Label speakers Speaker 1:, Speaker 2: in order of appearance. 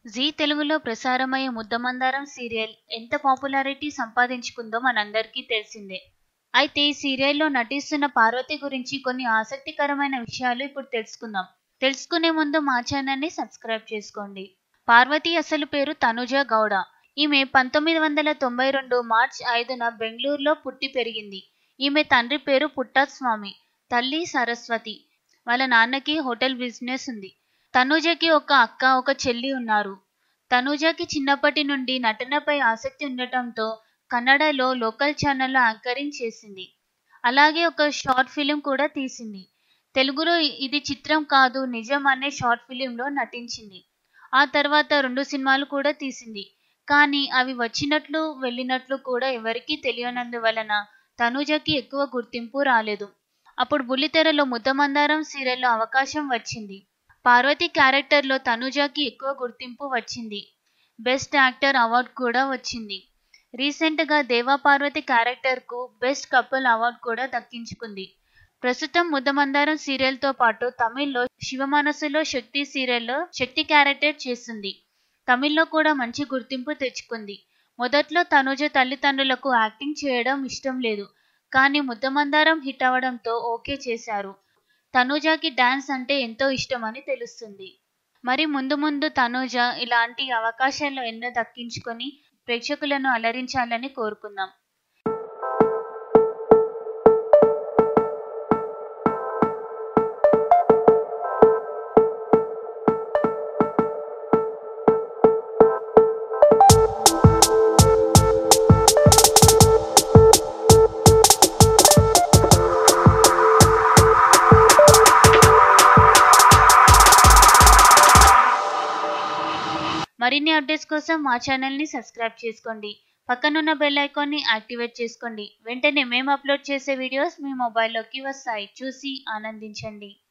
Speaker 1: G తెలుగులో ప్రసారమయ్యే ముద్దమందారం serial ఎంత పాపులారిటీ సంపాదించుకుందో మనందరికీ తెలిసిందే అయితే ఈ సీరియల్లో నటిస్తున్న పార్వతి గురించి కొన్ని ఆసక్తికరమైన విషయాలు ఇప్పుడు తెలుసుకుందాం తెలుసుకునే ముందు మా ఛానల్ని సబ్స్క్రైబ్ చేసుకోండి పార్వతి అసలు పేరు తనుజ గౌడ ఈమె పంతొమ్మిది వందల తొంభై రెండు మార్చ్ ఐదున బెంగళూరులో పుట్టి పెరిగింది ఈమె తండ్రి పేరు పుట్టస్వామి తల్లి సరస్వతి వాళ్ళ నాన్నకి హోటల్ బిజినెస్ ఉంది తనూజకి ఒక అక్క ఒక చెల్లి ఉన్నారు తనూజకి చిన్నప్పటి నుండి నటనపై ఆసక్తి ఉండటంతో కన్నడలో లోకల్ ఛానల్లో యాంకరింగ్ చేసింది అలాగే ఒక షార్ట్ ఫిలిం కూడా తీసింది తెలుగులో ఇది చిత్రం కాదు నిజం అనే షార్ట్ ఫిలింలో నటించింది ఆ తర్వాత రెండు సినిమాలు కూడా తీసింది కానీ అవి వచ్చినట్లు వెళ్ళినట్లు కూడా ఎవరికీ తెలియనందువలన తనూజకి ఎక్కువ గుర్తింపు రాలేదు అప్పుడు బుల్లితెరలో ముద్దమందారం సీరియల్లో అవకాశం వచ్చింది పార్వతి క్యారెక్టర్లో తనూజకి ఎక్కువ గుర్తింపు వచ్చింది బెస్ట్ యాక్టర్ అవార్డు కూడా వచ్చింది రీసెంట్గా దేవా పార్వతి క్యారెక్టర్కు బెస్ట్ కపుల్ అవార్డు కూడా దక్కించుకుంది ప్రస్తుతం ముద్దమందారం సీరియల్తో పాటు తమిళ్లో శివమనసులో శక్తి సీరియల్లో శక్తి క్యారెక్టర్ చేస్తుంది తమిళ్లో కూడా మంచి గుర్తింపు తెచ్చుకుంది మొదట్లో తనుజ తల్లిదండ్రులకు యాక్టింగ్ చేయడం ఇష్టం లేదు కానీ ముద్దమందారం హిట్ అవడంతో ఓకే చేశారు తనూజకి డాన్స్ అంటే ఎంతో ఇష్టమని తెలుస్తుంది మరి ముందు ముందు తనూజ ఇలాంటి అవకాశాలు ఎన్నో దక్కించుకొని ప్రేక్షకులను అలరించాలని కోరుకుందాం మరిన్ని అప్డేట్స్ కోసం మా ఛానల్ని సబ్స్క్రైబ్ చేసుకోండి పక్కనున్న బెల్ ఐకాన్ని యాక్టివేట్ చేసుకోండి వెంటనే మేము అప్లోడ్ చేసే వీడియోస్ మీ మొబైల్లోకి వస్తాయి చూసి ఆనందించండి